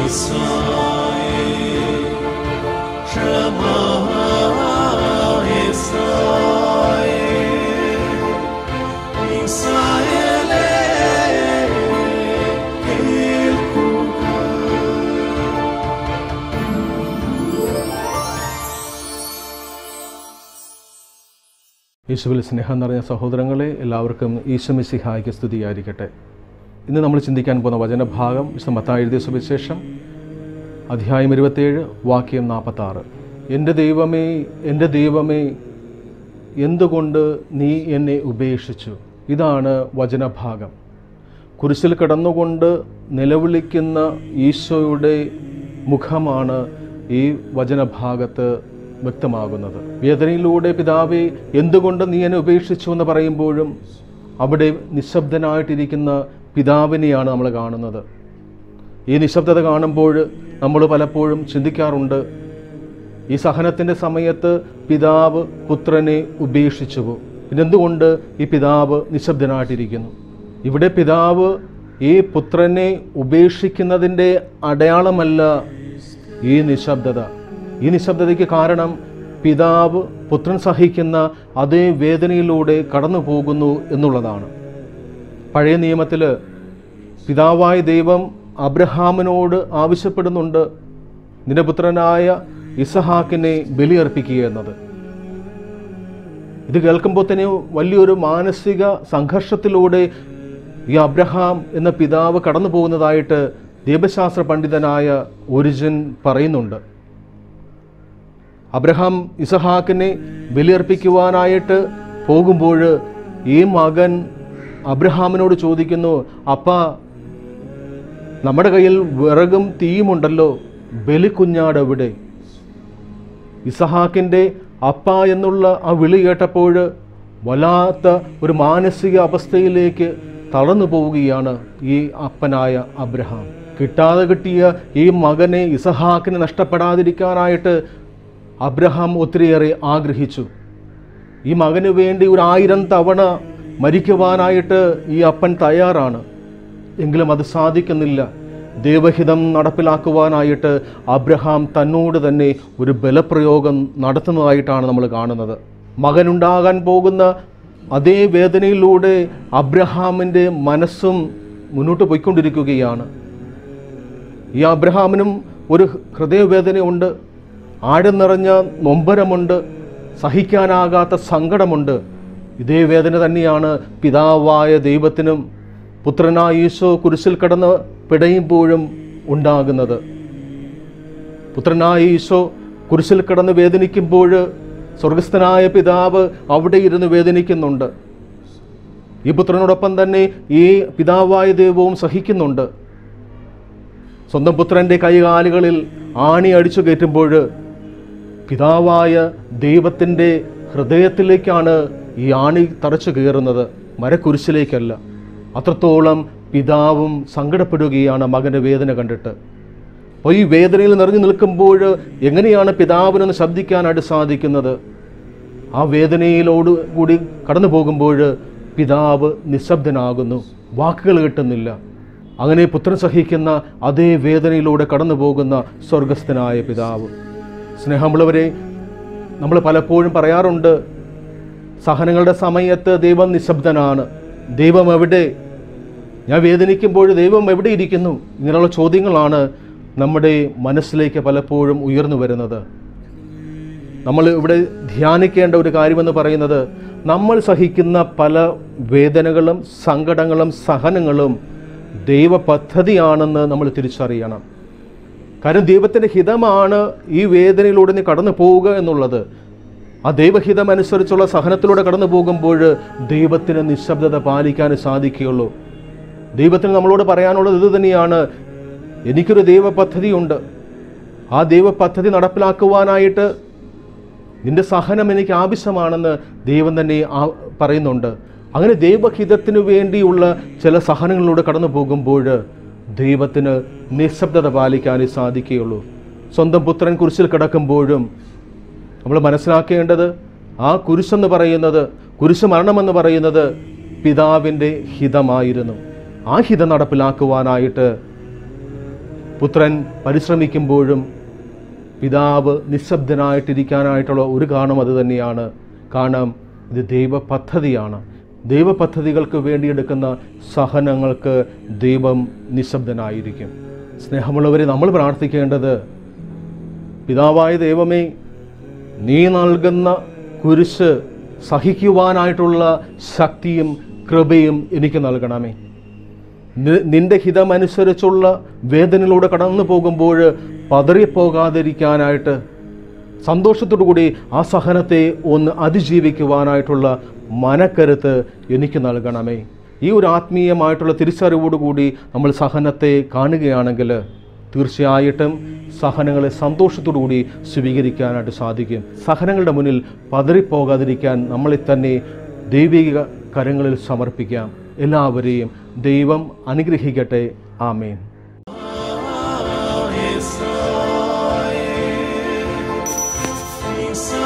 യേശുവിൽ സ്നേഹം നിറഞ്ഞ സഹോദരങ്ങളെ എല്ലാവർക്കും ഈശ്വമിസിഹായ്ക്ക് സ്തുതിയായിരിക്കട്ടെ ഇന്ന് നമ്മൾ ചിന്തിക്കാൻ പോകുന്ന വചനഭാഗം വിശുദ്ധ മത്തായി എഴുതിയ സുവിശേഷം അധ്യായം ഇരുപത്തേഴ് വാക്യം നാൽപ്പത്താറ് എൻ്റെ ദൈവമേ എൻ്റെ ദൈവമേ എന്തുകൊണ്ട് നീ എന്നെ ഉപേക്ഷിച്ചു ഇതാണ് വചനഭാഗം കുരിശിൽ കിടന്നുകൊണ്ട് നിലവിളിക്കുന്ന ഈശോയുടെ മുഖമാണ് ഈ വചനഭാഗത്ത് വ്യക്തമാകുന്നത് വേദനയിലൂടെ പിതാവെ എന്തുകൊണ്ട് നീ എന്നെ ഉപേക്ഷിച്ചു എന്ന് പറയുമ്പോഴും അവിടെ നിശബ്ദനായിട്ടിരിക്കുന്ന പിതാവിനെയാണ് നമ്മൾ കാണുന്നത് ഈ നിശബ്ദത കാണുമ്പോൾ നമ്മൾ പലപ്പോഴും ചിന്തിക്കാറുണ്ട് ഈ സഹനത്തിൻ്റെ സമയത്ത് പിതാവ് പുത്രനെ ഉപേക്ഷിച്ചു പിന്നെന്തുകൊണ്ട് ഈ പിതാവ് നിശബ്ദനായിട്ടിരിക്കുന്നു ഇവിടെ പിതാവ് ഈ പുത്രനെ ഉപേക്ഷിക്കുന്നതിൻ്റെ അടയാളമല്ല ഈ നിശബ്ദത ഈ നിശബ്ദതയ്ക്ക് കാരണം പിതാവ് പുത്രൻ സഹിക്കുന്ന അതേ വേദനയിലൂടെ കടന്നു പോകുന്നു എന്നുള്ളതാണ് പഴയ നിയമത്തിൽ പിതാവായ ദൈവം അബ്രഹാമിനോട് ആവശ്യപ്പെടുന്നുണ്ട് നിന്റെ പുത്രനായ ഇസഹാക്കിനെ ബലിയർപ്പിക്കുക എന്നത് ഇത് കേൾക്കുമ്പോൾ തന്നെ വലിയൊരു മാനസിക സംഘർഷത്തിലൂടെ ഈ അബ്രഹാം എന്ന പിതാവ് കടന്നു പോകുന്നതായിട്ട് ദൈവശാസ്ത്ര പണ്ഡിതനായ ഒരിജിൻ പറയുന്നുണ്ട് അബ്രഹാം ഇസഹാക്കിനെ ബലിയർപ്പിക്കുവാനായിട്ട് പോകുമ്പോൾ ഈ മകൻ അബ്രഹാമിനോട് ചോദിക്കുന്നു അപ്പ നമ്മുടെ കയ്യിൽ വിറകും തീയുമുണ്ടല്ലോ ബലിക്കുഞ്ഞാട് എവിടെ ഇസഹാക്കിൻ്റെ അപ്പ എന്നുള്ള ആ വിളി കേട്ടപ്പോൾ വല്ലാത്ത ഒരു മാനസിക അവസ്ഥയിലേക്ക് തളർന്നു പോവുകയാണ് ഈ അപ്പനായ അബ്രഹാം കിട്ടാതെ കിട്ടിയ ഈ മകനെ ഇസഹാക്കിന് നഷ്ടപ്പെടാതിരിക്കാനായിട്ട് അബ്രഹാം ഒത്തിരിയേറെ ആഗ്രഹിച്ചു ഈ മകന് വേണ്ടി ഒരു ആയിരം തവണ മരിക്കുവാനായിട്ട് ഈ അപ്പൻ തയ്യാറാണ് എങ്കിലും അത് സാധിക്കുന്നില്ല ദൈവഹിതം നടപ്പിലാക്കുവാനായിട്ട് അബ്രഹാം തന്നോട് തന്നെ ഒരു ബലപ്രയോഗം നടത്തുന്നതായിട്ടാണ് നമ്മൾ കാണുന്നത് മകനുണ്ടാകാൻ പോകുന്ന അതേ വേദനയിലൂടെ അബ്രഹാമിൻ്റെ മനസ്സും മുന്നോട്ട് പോയിക്കൊണ്ടിരിക്കുകയാണ് ഈ അബ്രഹാമിനും ഒരു ഹൃദയവേദനയുണ്ട് ആഴം നിറഞ്ഞ നൊമ്പരമുണ്ട് സഹിക്കാനാകാത്ത സങ്കടമുണ്ട് ഇതേ വേദന തന്നെയാണ് പിതാവായ ദൈവത്തിനും പുത്രനായ ഈശോ കുരിശിൽ കടന്ന് പിടയുമ്പോഴും ഉണ്ടാകുന്നത് പുത്രനായ ഈശോ കുരിശിൽ കടന്ന് വേദനിക്കുമ്പോൾ സ്വർഗസ്ഥനായ പിതാവ് അവിടെ ഇരുന്ന് വേദനിക്കുന്നുണ്ട് ഈ പുത്രനോടൊപ്പം തന്നെ ഈ പിതാവായ ദൈവവും സഹിക്കുന്നുണ്ട് സ്വന്തം പുത്രൻ്റെ കൈകാലുകളിൽ ആണി അടിച്ചു കയറ്റുമ്പോൾ പിതാവായ ദൈവത്തിൻ്റെ ഹൃദയത്തിലേക്കാണ് ഈ ആണി തറച്ചു കയറുന്നത് മരക്കുരിശിലേക്കല്ല അത്രത്തോളം പിതാവും സങ്കടപ്പെടുകയാണ് മകൻ്റെ വേദന കണ്ടിട്ട് അപ്പോൾ ഈ വേദനയിൽ നിറഞ്ഞു നിൽക്കുമ്പോൾ എങ്ങനെയാണ് പിതാവിനൊന്ന് ശബ്ദിക്കാനായിട്ട് സാധിക്കുന്നത് ആ വേദനയിലോട് കൂടി കടന്നു പോകുമ്പോൾ പിതാവ് നിശബ്ദനാകുന്നു വാക്കുകൾ കിട്ടുന്നില്ല അങ്ങനെ പുത്രൻ സഹിക്കുന്ന അതേ വേദനയിലൂടെ കടന്നു പോകുന്ന സ്വർഗസ്ഥനായ പിതാവ് സ്നേഹമുള്ളവരെ നമ്മൾ പലപ്പോഴും പറയാറുണ്ട് സഹനങ്ങളുടെ സമയത്ത് ദൈവം നിശബ്ദനാണ് ദൈവം എവിടെ ഞാൻ വേദനിക്കുമ്പോൾ ദൈവം എവിടെ ഇരിക്കുന്നു ഇങ്ങനെയുള്ള ചോദ്യങ്ങളാണ് നമ്മുടെ മനസ്സിലേക്ക് പലപ്പോഴും ഉയർന്നു വരുന്നത് നമ്മൾ ഇവിടെ ധ്യാനിക്കേണ്ട ഒരു കാര്യമെന്ന് പറയുന്നത് നമ്മൾ സഹിക്കുന്ന പല വേദനകളും സങ്കടങ്ങളും സഹനങ്ങളും ദൈവ പദ്ധതിയാണെന്ന് നമ്മൾ തിരിച്ചറിയണം കാരണം ദൈവത്തിൻ്റെ ഹിതമാണ് ഈ വേദനയിലൂടെ നീ കടന്നു പോവുക എന്നുള്ളത് ആ ദൈവഹിതം അനുസരിച്ചുള്ള സഹനത്തിലൂടെ കടന്നു പോകുമ്പോൾ ദൈവത്തിന് നിശബ്ദത പാലിക്കാൻ സാധിക്കുകയുള്ളൂ ദൈവത്തിന് നമ്മളോട് പറയാനുള്ളത് ഇത് തന്നെയാണ് എനിക്കൊരു ദൈവ പദ്ധതിയുണ്ട് ആ ദൈവ പദ്ധതി നടപ്പിലാക്കുവാനായിട്ട് നിന്റെ സഹനം എനിക്ക് ആവശ്യമാണെന്ന് ദൈവം തന്നെ ആ പറയുന്നുണ്ട് അങ്ങനെ ദൈവഹിതത്തിനു വേണ്ടിയുള്ള ചില സഹനങ്ങളിലൂടെ കടന്നു പോകുമ്പോൾ ദൈവത്തിന് നിശബ്ദത പാലിക്കാനേ സാധിക്കുകയുള്ളൂ സ്വന്തം പുത്രൻ കുരിശിൽ കിടക്കുമ്പോഴും നമ്മൾ മനസ്സിലാക്കേണ്ടത് ആ കുരിശെന്ന് പറയുന്നത് കുരിശ് മരണമെന്ന് പറയുന്നത് പിതാവിൻ്റെ ഹിതമായിരുന്നു ആ ഹിതം നടപ്പിലാക്കുവാനായിട്ട് പുത്രൻ പരിശ്രമിക്കുമ്പോഴും പിതാവ് നിശബ്ദനായിട്ടിരിക്കാനായിട്ടുള്ള ഒരു കാരണം അത് തന്നെയാണ് കാരണം ഇത് ദൈവ പദ്ധതിയാണ് ദൈവ പദ്ധതികൾക്ക് വേണ്ടി എടുക്കുന്ന സഹനങ്ങൾക്ക് ദൈവം നിശബ്ദനായിരിക്കും സ്നേഹമുള്ളവരെ നമ്മൾ പ്രാർത്ഥിക്കേണ്ടത് പിതാവായ ദൈവമേ നീ നൽകുന്ന കുരിശ് സഹിക്കുവാനായിട്ടുള്ള ശക്തിയും കൃപയും എനിക്ക് നൽകണമേ നി- നിന്റെ ഹിതമനുസരിച്ചുള്ള വേദനയിലൂടെ കടന്നു പോകുമ്പോൾ പതറിപ്പോകാതിരിക്കാനായിട്ട് സന്തോഷത്തോടു കൂടി ആ സഹനത്തെ ഒന്ന് അതിജീവിക്കുവാനായിട്ടുള്ള മനക്കരുത്ത് എനിക്ക് നൽകണമേ ഈ ഒരു ആത്മീയമായിട്ടുള്ള തിരിച്ചറിവോടുകൂടി നമ്മൾ സഹനത്തെ കാണുകയാണെങ്കിൽ തീർച്ചയായിട്ടും സഹനങ്ങളെ സന്തോഷത്തോടു കൂടി സ്വീകരിക്കാനായിട്ട് സാധിക്കും സഹനങ്ങളുടെ മുന്നിൽ പതറിപ്പോകാതിരിക്കാൻ നമ്മളെ തന്നെ ദൈവിക കരങ്ങളിൽ സമർപ്പിക്കാം എല്ലാവരെയും ദൈവം അനുഗ്രഹിക്കട്ടെ ആമേൻ Israel.